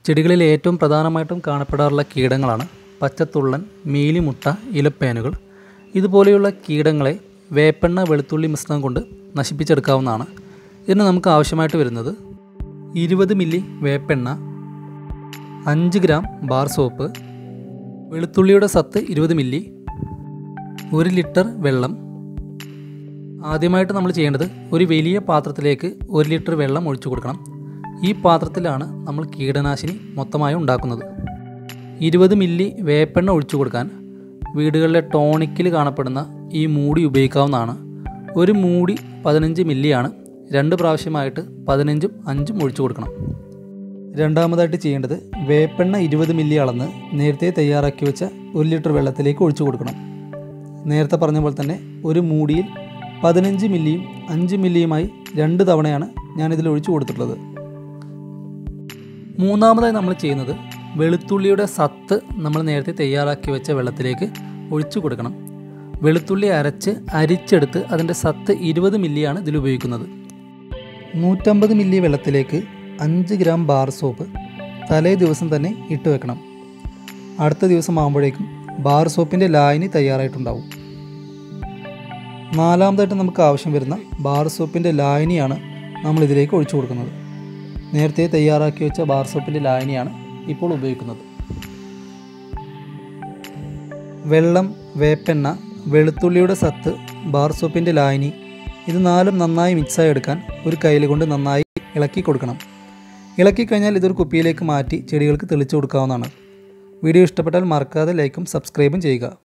ചെടികളിൽ ഏറ്റവും പ്രധാനമായിട്ടും കാണപ്പെടാറുള്ള കീടങ്ങളാണ് പച്ചത്തുള്ളൻ മീലിമുട്ട ഇലപ്പേനുകൾ ഇതുപോലെയുള്ള കീടങ്ങളെ വേപ്പെണ്ണ വെളുത്തുള്ളി മിശ്രിതം കൊണ്ട് നശിപ്പിച്ചെടുക്കാവുന്നതാണ് ഇതിന് നമുക്ക് ആവശ്യമായിട്ട് വരുന്നത് ഇരുപത് മില്ലി വേപ്പെണ്ണ അഞ്ച് ഗ്രാം ബാർ സോപ്പ് വെളുത്തുള്ളിയുടെ സത്ത് ഇരുപത് മില്ലി ഒരു ലിറ്റർ വെള്ളം ആദ്യമായിട്ട് നമ്മൾ ചെയ്യേണ്ടത് ഒരു വലിയ പാത്രത്തിലേക്ക് ഒരു ലിറ്റർ വെള്ളം ഒഴിച്ചു കൊടുക്കണം ഈ പാത്രത്തിലാണ് നമ്മൾ കീടനാശിനി മൊത്തമായി ഉണ്ടാക്കുന്നത് ഇരുപത് മില്ലി വേപ്പെണ്ണ ഒഴിച്ചു കൊടുക്കാൻ വീടുകളിലെ ടോണിക്കിൽ കാണപ്പെടുന്ന ഈ മൂടി ഉപയോഗിക്കാവുന്നതാണ് ഒരു മൂടി പതിനഞ്ച് മില്ലിയാണ് രണ്ട് പ്രാവശ്യമായിട്ട് പതിനഞ്ചും അഞ്ചും ഒഴിച്ചു കൊടുക്കണം രണ്ടാമതായിട്ട് ചെയ്യേണ്ടത് വേപ്പെണ്ണ ഇരുപത് മില്ലി അളന്ന് നേരത്തെ തയ്യാറാക്കി വെച്ച ഒരു ലിറ്റർ വെള്ളത്തിലേക്ക് ഒഴിച്ചു കൊടുക്കണം നേരത്തെ പറഞ്ഞ പോലെ തന്നെ ഒരു മൂടിയിൽ പതിനഞ്ച് മില്ലിയും അഞ്ച് മില്ലിയുമായി രണ്ട് തവണയാണ് ഞാനിതിൽ ഒഴിച്ചു കൊടുത്തിട്ടുള്ളത് മൂന്നാമതായി നമ്മൾ ചെയ്യുന്നത് വെളുത്തുള്ളിയുടെ സത്ത് നമ്മൾ നേരത്തെ തയ്യാറാക്കി വെച്ച വെള്ളത്തിലേക്ക് ഒഴിച്ചു കൊടുക്കണം വെളുത്തുള്ളി അരച്ച് അരിച്ചെടുത്ത് അതിൻ്റെ സത്ത് ഇരുപത് മില്ലിയാണ് ഇതിൽ ഉപയോഗിക്കുന്നത് നൂറ്റമ്പത് മില്ലി വെള്ളത്തിലേക്ക് അഞ്ച് ഗ്രാം ബാർ സോപ്പ് തലേ ദിവസം തന്നെ ഇട്ട് വെക്കണം അടുത്ത ദിവസം ആകുമ്പോഴേക്കും ബാർ സോപ്പിൻ്റെ ലായനി തയ്യാറായിട്ടുണ്ടാവും നാലാമതായിട്ട് നമുക്ക് ആവശ്യം വരുന്ന ബാർ സോപ്പിൻ്റെ ലായനിയാണ് നമ്മൾ ഇതിലേക്ക് ഒഴിച്ചു കൊടുക്കുന്നത് നേരത്തെ തയ്യാറാക്കി വെച്ച ബാർ സോപ്പിൻ്റെ ലായനിയാണ് ഇപ്പോൾ ഉപയോഗിക്കുന്നത് വെള്ളം വേപ്പെണ്ണ വെളുത്തുള്ളിയുടെ സത്ത് ബാർ സോപ്പിൻ്റെ ലായനി ഇത് നാലും നന്നായി മിക്സായി എടുക്കാൻ ഒരു കയ്യിൽ കൊണ്ട് നന്നായി ഇളക്കി കൊടുക്കണം ഇളക്കി കഴിഞ്ഞാൽ ഇതൊരു കുപ്പിയിലേക്ക് മാറ്റി ചെടികൾക്ക് തെളിച്ചു കൊടുക്കാവുന്നതാണ് വീഡിയോ ഇഷ്ടപ്പെട്ടാൽ മറക്കാതെ ലൈക്കും സബ്സ്ക്രൈബും ചെയ്യുക